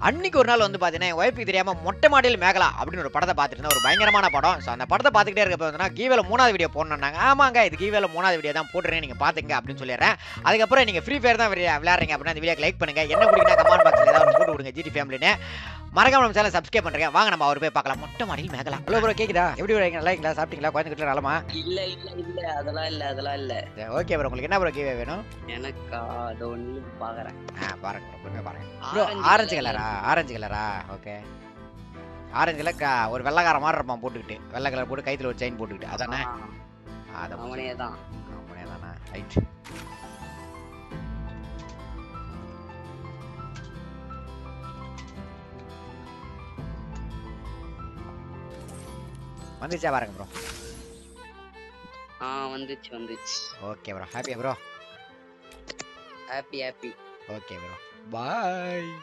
அன்னைக்கு ஒரு நாள் வந்து பார்த்தீங்கன்னா என் ஒய்ஃபுக்கு தெரியாமல் மொட்டை மாடியில் மேகலா அப்படின்னு ஒரு படத்தை பார்த்துட்டு இருந்தேன். ஒரு பயங்கரமான படம் ஸோ அந்த படத்தை பார்த்துக்கிட்டே இருக்கப்ப வந்து கீவேல மூணாவது வீடியோ போடணுன்னாங்க ஆமாங்க இது கீவேல மூணாவது வீடியோ தான் போட்டுறேன் நீங்கள் பார்த்துங்க அப்படின்னு சொல்லிடுறேன் அதுக்கப்புறம் நீங்கள் ஃப்ரீ ஃபயர் தான் விளையா- விளையாடுறீங்க அப்படின்னா அந்த வீடியோக்கு லைக் பண்ணுங்க என்ன பிடிக்குன்னா கமெண்ட் பாக்ஸில் ஏதாவது ஒன்று போட்டு விடுங்க ஜிடி ஃபேமிலின்னு மறக்காம நம்ம சேனல் சப்ஸ்கிரைப் பண்ணுறேன் வாங்க நம்ம அவர் போய் பார்க்கலாம் மொட்டை மாடியில் மேகலா ஹலோ ப்ரோ கேக்குதா எப்படி வரீங்க நல்லா இருக்கீங்களா சாப்பிட்டீங்களா குழந்தைகிட்ட நலமா இல்ல இல்ல இல்ல அதெல்லாம் இல்ல அதெல்லாம் இல்ல ஓகே ப்ரோ உங்களுக்கு என்ன ப்ரோ கீவே வேணும் எனக்கா அது ஒண்ணு பாக்குறேன் ஆ பாருங்க bro, பொறுமையா பாருங்க ப்ரோ ஆரஞ்சு ஆரஞ்சு colour. கலரா ஆரஞ்சு கலரா ஓகே ஆரஞ்சு கலர் க- ஒரு வெள்ளைக்கார மாதிரி இருப்பான் போட்டுக்கிட்டு வெள்ளை கலர் போட்டு கைத்துல ஒரு செயின் போட்டுக்கிட்டு அதானே ஆ, அதான் அவனே தான் அவனே தானே ரைட் வந்துச்சா பாருங்க ப்ரோ ஆ வந்துச்சு வந்துச்சு ஓகே ப்ரோ ஹாப்பியா bro happy happy okay bro பாய்